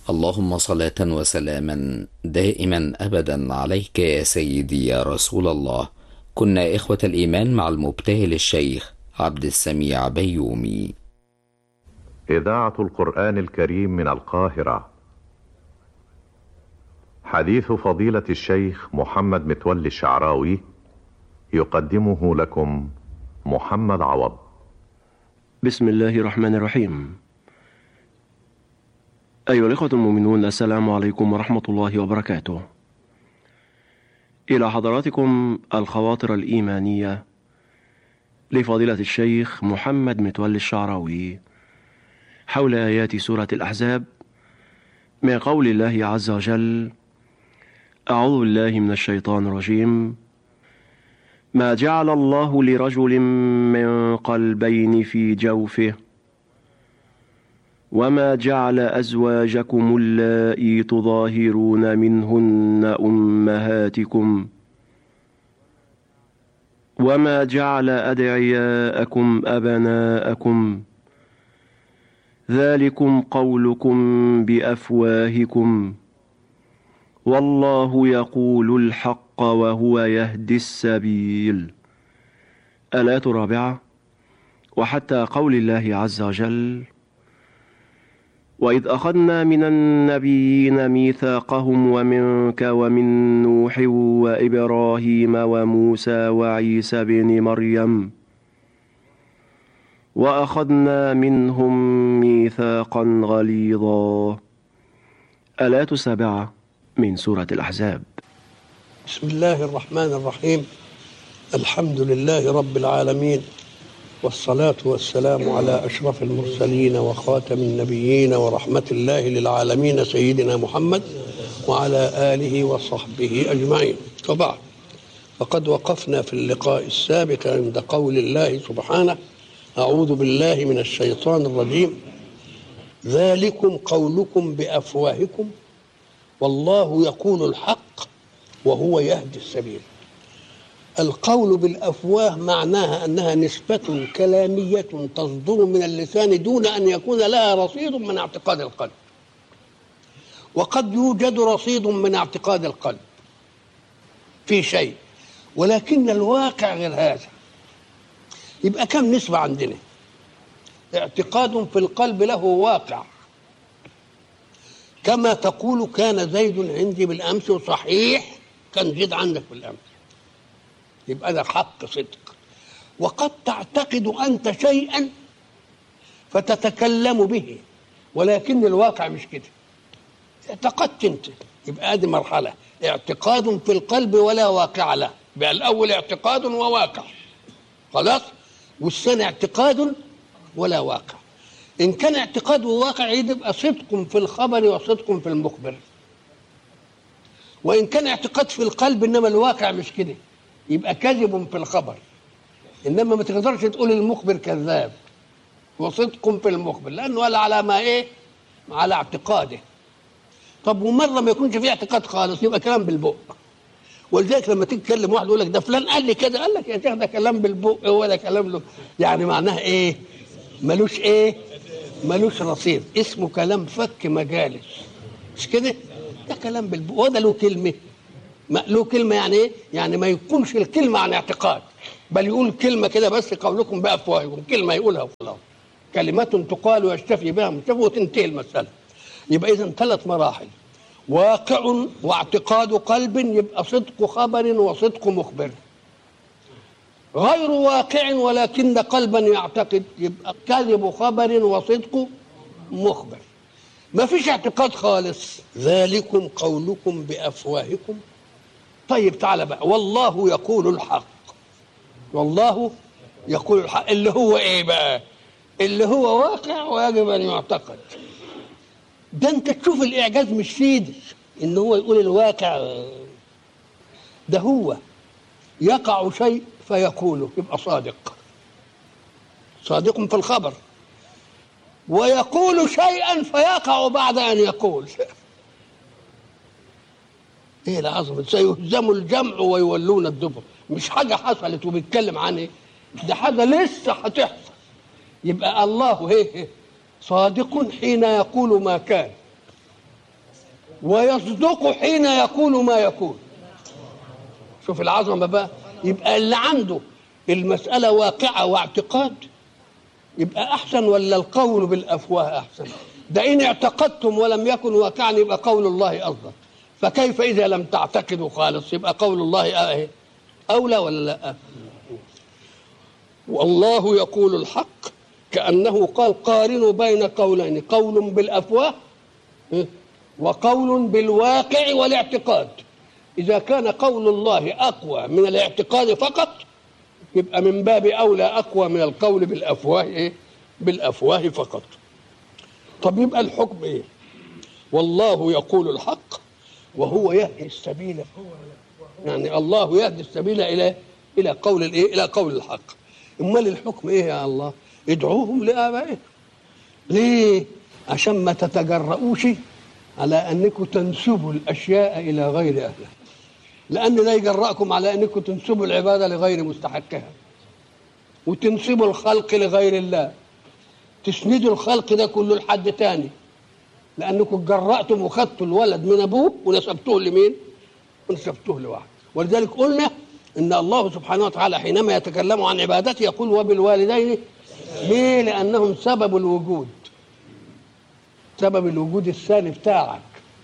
اللهم صلاة وسلاما دائما أبدا عليك يا سيدي يا رسول الله كنا إخوة الإيمان مع المبتهل الشيخ عبد السميع بيومي إذاعة القرآن الكريم من القاهرة حديث فضيلة الشيخ محمد متولي الشعراوي يقدمه لكم محمد عوض بسم الله الرحمن الرحيم أيها الإخوة المؤمنون السلام عليكم ورحمة الله وبركاته إلى حضراتكم الخواطر الإيمانية لفضيلة الشيخ محمد متولي الشعراوي حول آيات سورة الأحزاب من قول الله عز وجل أعوذ بالله من الشيطان الرجيم ما جعل الله لرجل من قلبين في جوفه وما جعل أزواجكم اللائي تظاهرون منهن أمهاتكم وما جعل أدعياءكم أبناءكم ذلكم قولكم بأفواهكم والله يقول الحق وهو يهدي السبيل الآية الرابعة وحتى قول الله عز وجل وإذ أخذنا من النبيين ميثاقهم ومنك ومن نوح وإبراهيم وموسى وعيسى بن مريم وأخذنا منهم ميثاقا غليظا الآية السابعة من سورة الأحزاب بسم الله الرحمن الرحيم الحمد لله رب العالمين والصلاة والسلام على أشرف المرسلين وخاتم النبيين ورحمة الله للعالمين سيدنا محمد وعلى آله وصحبه أجمعين وبعد فقد وقفنا في اللقاء السابق عند قول الله سبحانه أعوذ بالله من الشيطان الرجيم ذلكم قولكم بأفواهكم والله يقول الحق وهو يهدي السبيل القول بالافواه معناها انها نسبه كلاميه تصدر من اللسان دون ان يكون لها رصيد من اعتقاد القلب وقد يوجد رصيد من اعتقاد القلب في شيء ولكن الواقع غير هذا يبقى كم نسبه عندنا اعتقاد في القلب له واقع كما تقول كان زيد عندي بالامس صحيح كان زيد عندك بالامس يبقى ده حق صدق وقد تعتقد انت شيئا فتتكلم به ولكن الواقع مش كده اعتقدت انت يبقى ادي مرحله اعتقاد في القلب ولا واقع له يبقى الاول اعتقاد وواقع خلاص والثاني اعتقاد ولا واقع ان كان اعتقاد وواقع يبقى صدق في الخبر وصدق في المخبر وان كان اعتقاد في القلب انما الواقع مش كده يبقى كذب في الخبر انما ما تقدرش تقول المخبر كذاب وصدق في المخبر لانه ولا على ما ايه على اعتقاده طب ومره ما يكونش فيه اعتقاد خالص يبقى كلام بالبق ولذلك لما تيجي تكلم واحد يقول لك ده فلان قال لي كده قال لك يا شيخ ده كلام بالبق ولا كلام له يعني معناها ايه ملوش ايه ملوش رصيد اسمه كلام فك مجالس مش كده ده كلام بالبق وده له كلمه ما له كلمة يعني إيه؟ يعني ما يقولش الكلمة عن اعتقاد بل يقول كلمة كده بس قولكم بأفواهكم كلمة يقولها وخلاص كلمات تقال ويشتفي بها مشتفى وتنتهي المسألة يبقى إذا ثلاث مراحل واقع واعتقاد قلب يبقى صدق خبر وصدق مخبر غير واقع ولكن قلبا يعتقد يبقى كذب خبر وصدق مخبر ما فيش اعتقاد خالص ذلكم قولكم بأفواهكم طيب تعالى بقى والله يقول الحق والله يقول الحق اللي هو ايه بقى اللي هو واقع ويجب ان يعتقد ده انت تشوف الاعجاز مش في ايدي ان هو يقول الواقع ده هو يقع شيء فيقوله يبقى صادق صادق في الخبر ويقول شيئا فيقع بعد ان يقول ايه العظمه سيهزم الجمع ويولون الدبر مش حاجه حصلت وبيتكلم عن ايه ده حاجه لسه هتحصل يبقى الله هي صادق حين يقول ما كان ويصدق حين يقول ما يكون شوف العظمة بقى يبقى اللي عنده المسألة واقعة واعتقاد يبقى أحسن ولا القول بالأفواه أحسن ده إن اعتقدتم ولم يكن واقعا يبقى قول الله أفضل فكيف إذا لم تعتقدوا خالص يبقى قول الله أه أولى ولا لا والله يقول الحق كأنه قال قارنوا بين قولين قول بالأفواه وقول بالواقع والاعتقاد إذا كان قول الله أقوى من الاعتقاد فقط يبقى من باب أولى أقوى من القول بالأفواه إيه؟ بالأفواه فقط طب يبقى الحكم إيه والله يقول الحق وهو يهدي السبيل يعني الله يهدي السبيل إلى إلى قول الإيه إلى قول الحق امال الحكم ايه يا الله ادعوهم لابائكم ليه عشان ما تتجرؤوش على انكم تنسبوا الاشياء الى غير اهلها لان لا يجرأكم على انكم تنسبوا العباده لغير مستحقها وتنسبوا الخلق لغير الله تسندوا الخلق ده كله لحد تاني لانكم جرأتم وخدتوا الولد من ابوه ونسبتوه لمين؟ ونسبتوه لواحد ولذلك قلنا ان الله سبحانه وتعالى حينما يتكلم عن عبادته يقول وبالوالدين ليه لانهم سبب الوجود سبب الوجود الثاني بتاعك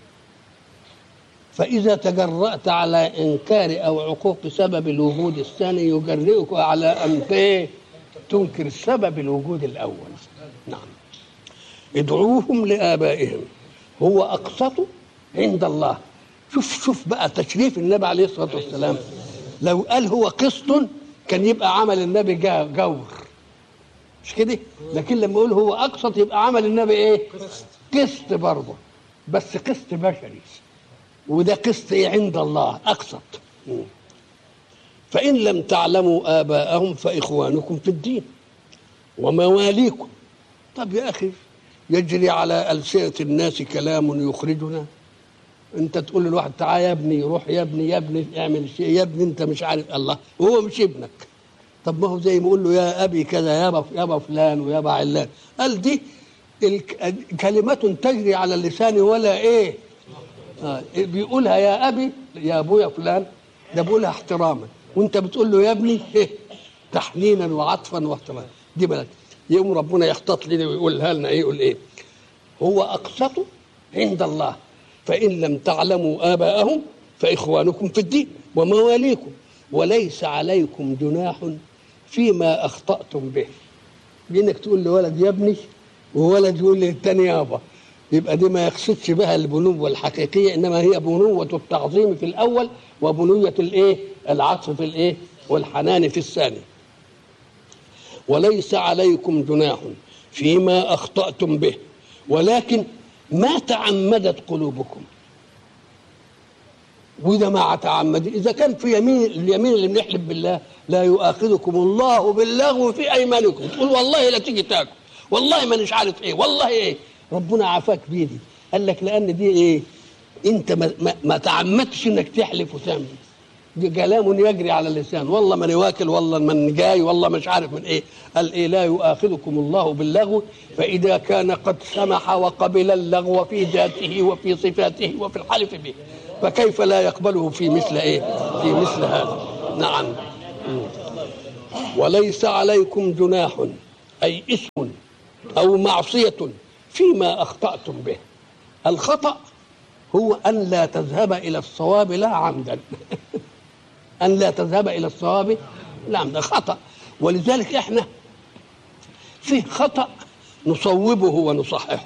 فاذا تجرأت على انكار او عقوق سبب الوجود الثاني يجرئك على ان تنكر سبب الوجود الاول نعم ادعوهم لابائهم هو اقسط عند الله شوف شوف بقى تشريف النبي عليه الصلاه والسلام لو قال هو قسط كان يبقى عمل النبي جور مش كده لكن لما يقول هو اقسط يبقى عمل النبي ايه قسط برضه بس قسط بشري وده قسط ايه عند الله اقسط فان لم تعلموا اباءهم فاخوانكم في الدين ومواليكم طب يا اخي يجري على السنه الناس كلام يخرجنا انت تقول للواحد تعال يا ابني روح يا ابني يا ابني اعمل شيء يا ابني انت مش عارف الله وهو مش ابنك طب ما هو زي ما يقول له يا ابي كذا يابا يابا فلان ويابا علان قال دي كلمة تجري على اللسان ولا ايه آه بيقولها يا ابي يا ابويا فلان ده بيقولها احتراما وانت بتقول له يا ابني إيه؟ تحنينا وعطفا واحتراما دي بلد يقوم ربنا يختط لنا ويقولها لنا ايه يقول ايه هو اقسط عند الله فإن لم تعلموا آباءهم فإخوانكم في الدين ومواليكم وليس عليكم جناح فيما أخطأتم به بإنك تقول لولد يا ابني وولد يقول للتاني يابا يبقى دي ما يقصدش بها البنوة الحقيقية إنما هي بنوة التعظيم في الأول وبنوة الإيه العطف في الإيه والحنان في الثاني وليس عليكم جناح فيما أخطأتم به ولكن ما تعمدت قلوبكم وإذا ما تعمد إذا كان في يمين اليمين اللي بنحلف بالله لا يؤاخذكم الله باللغو في أيمانكم تقول والله لا تيجي تاكل والله ما مش عارف إيه والله إيه ربنا عافاك بيدي قال لك لأن دي إيه أنت ما, ما, ما تعمدتش إنك تحلف وتعمل دي كلام يجري على اللسان والله من واكل والله من جاي والله مش عارف من ايه قال ايه لا يؤاخذكم الله باللغو فاذا كان قد سمح وقبل اللغو في ذاته وفي صفاته وفي الحلف به فكيف لا يقبله في مثل ايه في مثل هذا نعم وليس عليكم جناح اي اسم او معصيه فيما اخطاتم به الخطا هو ان لا تذهب الى الصواب لا عمدا أن لا تذهب إلى الصواب لا ده خطأ ولذلك إحنا فيه خطأ نصوبه ونصححه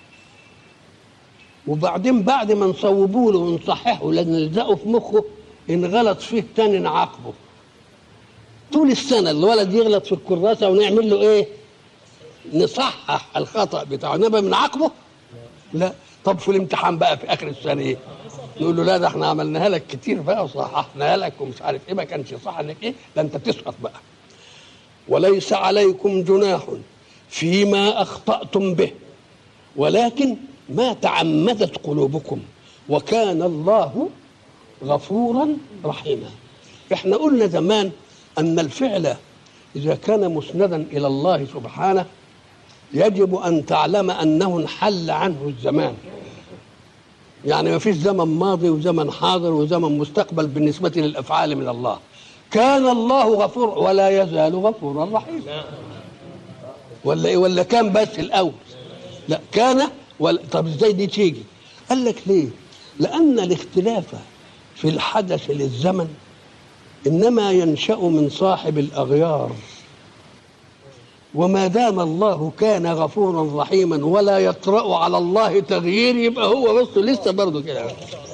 وبعدين بعد ما نصوبه له ونصححه لأن نلزقه في مخه إن غلط فيه تاني نعاقبه طول السنة الولد يغلط في الكراسة ونعمل له إيه؟ نصحح الخطأ بتاعه إنما بنعاقبه؟ لا طب في الامتحان بقى في آخر السنة إيه؟ نقول له لا ده احنا عملناها لك كتير بقى وصححناها لك ومش عارف ايه ما كانش صح انك ايه ده انت تسقط بقى وليس عليكم جناح فيما اخطاتم به ولكن ما تعمدت قلوبكم وكان الله غفورا رحيما احنا قلنا زمان ان الفعل اذا كان مسندا الى الله سبحانه يجب ان تعلم انه انحل عنه الزمان يعني ما فيش زمن ماضي وزمن حاضر وزمن مستقبل بالنسبة للأفعال من الله كان الله غفور ولا يزال غفورا رحيما ولا إيه ولا كان بس الأول لا كان ولا طب ازاي دي تيجي قال لك ليه لأن الاختلاف في الحدث للزمن إنما ينشأ من صاحب الأغيار وما دام الله كان غفورا رحيما ولا يطرأ على الله تغيير يبقى هو بس لسه برضه كده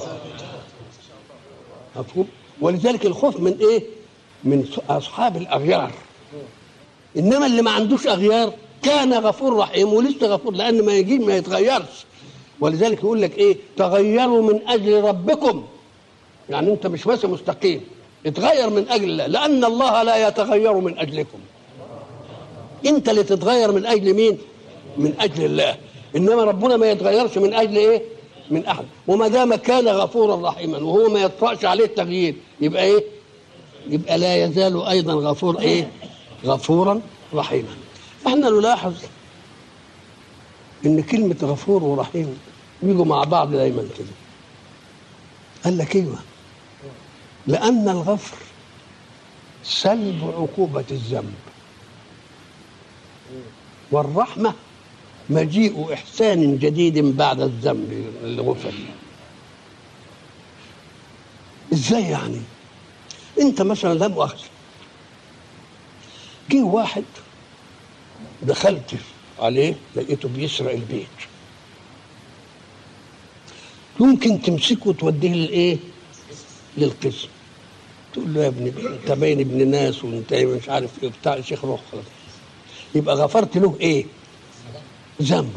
مفهوم ولذلك الخوف من ايه من اصحاب الاغيار انما اللي ما عندوش اغيار كان غفور رحيم ولسه غفور لان ما يجي ما يتغيرش ولذلك يقول لك ايه تغيروا من اجل ربكم يعني انت مش ماشي مستقيم اتغير من اجل الله لان الله لا يتغير من اجلكم انت اللي تتغير من اجل مين من اجل الله انما ربنا ما يتغيرش من اجل ايه من احد وما دام كان غفورا رحيما وهو ما يطرأش عليه التغيير يبقى ايه يبقى لا يزال ايضا غفور ايه غفورا رحيما احنا نلاحظ ان كلمه غفور ورحيم بيجوا مع بعض دايما كده قال لك ايوه لان الغفر سلب عقوبه الذنب والرحمه مجيء احسان جديد بعد الذنب اللي غفر ازاي يعني انت مثلا لا مؤاخذه جه واحد دخلت عليه لقيته بيسرق البيت يمكن تمسكه وتوديه للايه للقسم تقول له يا ابني انت باين ابن ناس وانت مش عارف ايه بتاع شيخ روح خلاص يبقى غفرت له ايه ذنبه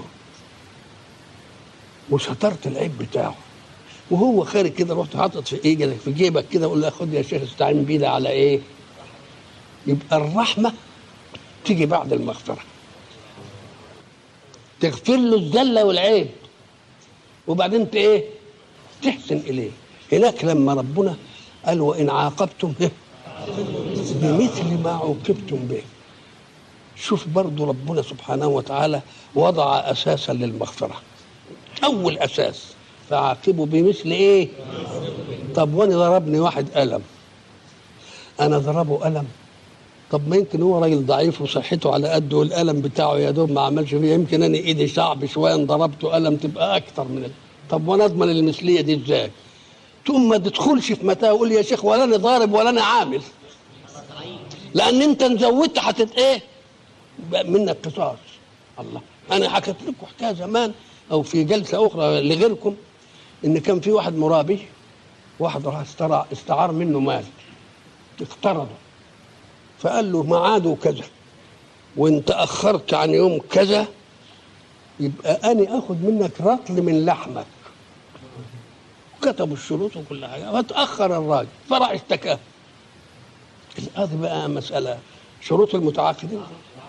وسترت العيب بتاعه وهو خارج كده رحت حاطط في ايه في جيبك كده اقول له خد يا شيخ استعين بيه ده على ايه يبقى الرحمه تيجي بعد المغفره تغفر له الذله والعيب وبعدين انت ايه تحسن اليه هناك لما ربنا قال وان عاقبتم بمثل ما عوقبتم به شوف برضو ربنا سبحانه وتعالى وضع اساسا للمغفره اول اساس فعاقبوا بمثل ايه طب وانا ضربني واحد قلم انا ضربه قلم طب ما يمكن هو راجل ضعيف وصحته على قده والقلم بتاعه يا دوب ما عملش فيه يمكن انا ايدي شعب شويه ان ضربته قلم تبقى اكتر من ال... طب وانا اضمن المثليه دي ازاي؟ تقوم ما تدخلش في متاهه وقول يا شيخ ولا انا ضارب ولا انا عامل لان انت نزودت حتت ايه؟ منك قصاص الله انا حكيت لكم حكايه زمان او في جلسه اخرى لغيركم ان كان في واحد مرابي واحد راح استرع استعار منه مال اقترضه فقال له ميعاده كذا وانت اخرت عن يوم كذا يبقى انا اخد منك رطل من لحمك كتبوا الشروط وكل حاجه فتاخر الراجل فراح اشتكاه القاضي بقى مساله شروط المتعاقدين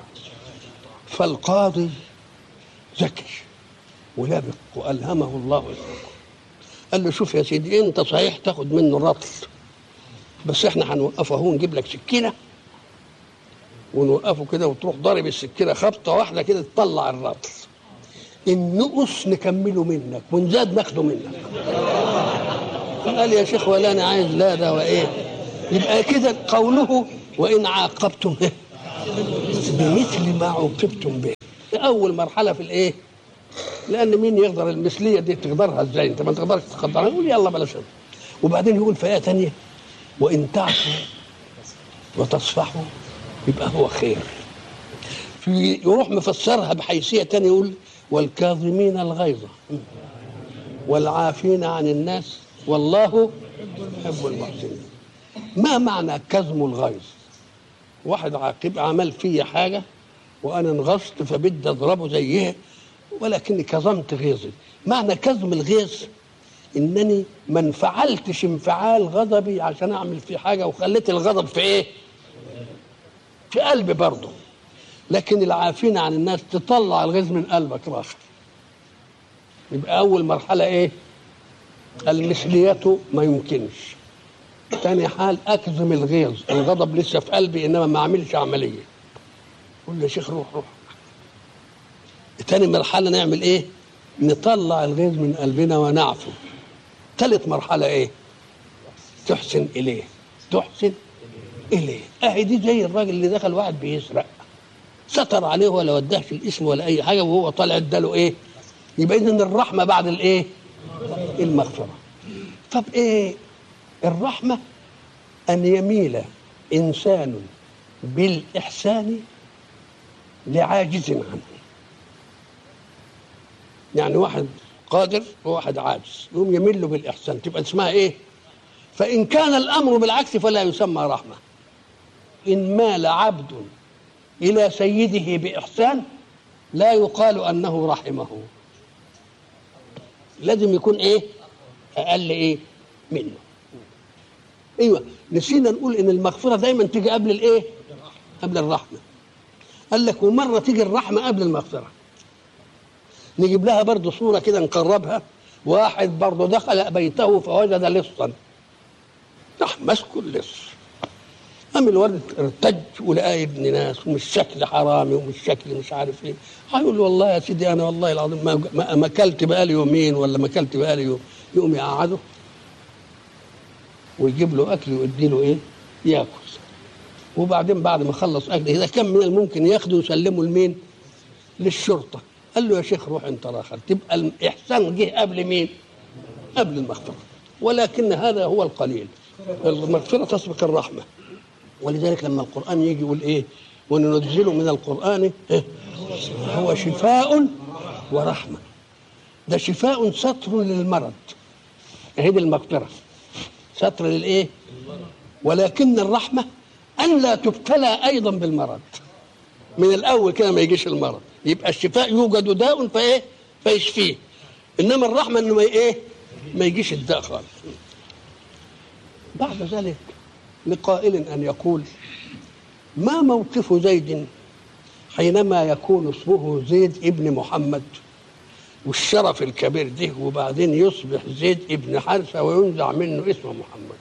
فالقاضي ذكي ولبق والهمه الله الحكم قال له شوف يا سيدي انت صحيح تاخد منه الرطل بس احنا هنوقفه اهو نجيب لك سكينه ونوقفه كده وتروح ضارب السكينه خبطه واحده كده تطلع الرطل النقص نكمله منك ونزاد ناخده منك قال يا شيخ ولا انا عايز لا ده وايه يبقى كده قوله وان عاقبتم بمثل ما عوقبتم به اول مرحله في الايه لان مين يقدر المثليه دي تقدرها ازاي انت ما تقدرش تقدرها يقول يلا بلاش وبعدين يقول في ايه ثانيه وان تعفوا وتصفحوا يبقى هو خير في يروح مفسرها بحيثيه ثانيه يقول والكاظمين الغيظ والعافين عن الناس والله يحب المحسنين ما معنى كظم الغيظ واحد عاقب عمل فيا حاجه وانا انغصت فبدي اضربه زيه ولكني كظمت غيظي معنى كظم الغيظ انني ما انفعلتش انفعال غضبي عشان اعمل فيه حاجه وخليت الغضب في ايه في قلبي برضه لكن العافين عن الناس تطلع الغيظ من قلبك راخر يبقى اول مرحله ايه المثلية ما يمكنش تاني حال اكظم الغيظ الغضب لسه في قلبي انما ما اعملش عمليه قول يا شيخ روح روح تاني مرحله نعمل ايه نطلع الغيظ من قلبنا ونعفو ثالث مرحلة ايه تحسن اليه تحسن اليه اهي دي زي الراجل اللي دخل واحد بيسرق ستر عليه ولا وداهش الاسم ولا اي حاجه وهو طالع اداله ايه يبقى اذا الرحمه بعد الايه المغفره طب ايه الرحمه ان يميل انسان بالاحسان لعاجز عنه يعني واحد قادر وواحد عاجز يقوم يميل له بالاحسان تبقى اسمها ايه فان كان الامر بالعكس فلا يسمى رحمه ان مال عبد الى سيده باحسان لا يقال انه رحمه لازم يكون ايه اقل ايه منه ايوه نسينا نقول ان المغفره دايما تيجي قبل الايه قبل الرحمه قال لك ومره تيجي الرحمه قبل المغفره نجيب لها برضه صوره كده نقربها واحد برضه دخل بيته فوجد لصا راح ماسكه اللص قام الولد ارتج ولقى ابن ناس ومش شكل حرامي ومش شكل مش عارف ايه هيقول له والله يا سيدي انا والله العظيم ما ما- ما اكلت بقالي يومين ولا ما اكلت بقالي يوم يقوم يقعده ويجيب له اكل ويدي له ايه ياكل وبعدين بعد ما خلص اكل اذا كان من الممكن ياخده ويسلمه لمين للشرطه قال له يا شيخ روح انت راخر تبقى الاحسان جه قبل مين قبل المغفره ولكن هذا هو القليل المغفره تسبق الرحمه ولذلك لما القرآن يجي يقول إيه وننزل من القرآن إيه؟ هو شفاء ورحمة ده شفاء ستر للمرض هي دي المغفرة ستر للإيه ولكن الرحمة أن لا تبتلى أيضا بالمرض من الأول كده ما يجيش المرض يبقى الشفاء يوجد داء فإيه فيشفيه إنما الرحمة إنه ما إيه ما يجيش الداء خالص بعد ذلك لقائل ان يقول ما موقف زيد حينما يكون اسمه زيد ابن محمد والشرف الكبير ده وبعدين يصبح زيد ابن حارثة وينزع منه اسم محمد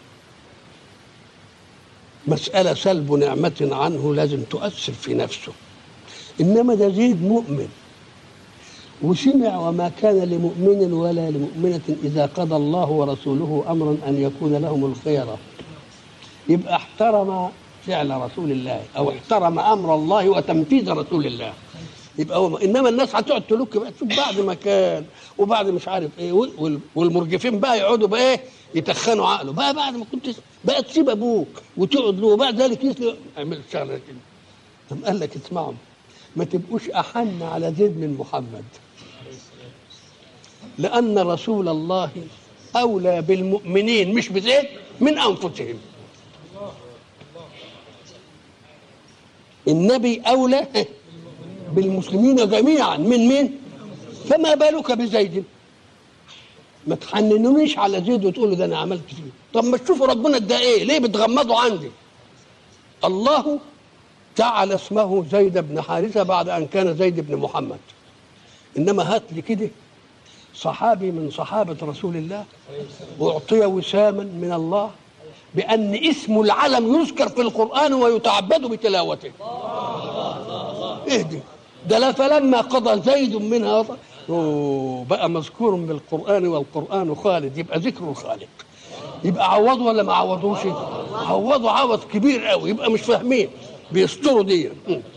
مسألة سلب نعمة عنه لازم تؤثر في نفسه إنما ده زيد مؤمن وسمع وما كان لمؤمن ولا لمؤمنة إذا قضى الله ورسوله أمرا أن يكون لهم الخيرة يبقى احترم فعل رسول الله او احترم امر الله وتنفيذ رسول الله يبقى هو انما الناس هتقعد تلوك بقى تشوف بعد ما كان وبعد مش عارف ايه وال- والمرجفين بقى يقعدوا بقى ايه يتخنوا عقله بقى بعد ما كنت بقى تسيب ابوك وتقعد له وبعد ذلك يسلم اعمل شغله كده قام قال لك اسمعوا ما تبقوش احن على زيد من محمد لان رسول الله اولى بالمؤمنين مش بزيد من انفسهم النبي اولى بالمسلمين جميعا من مين فما بالك بزيد ما تحننونيش على زيد وتقولوا ده انا عملت فيه طب ما تشوفوا ربنا ده ايه ليه بتغمضوا عندي الله جعل اسمه زيد بن حارثه بعد ان كان زيد بن محمد انما هات لي كده صحابي من صحابه رسول الله اعطي وساما من الله بان اسم العلم يذكر في القران ويتعبد بتلاوته اهدي ده لا فلما قضى زيد منها وطر أوه، بقى مذكور بالقران والقران خالد يبقى ذكر الخالق يبقى عوضوا ولا ما عوضوش عوضوا عوض كبير قوي يبقى مش فاهمين بيستروا دي م.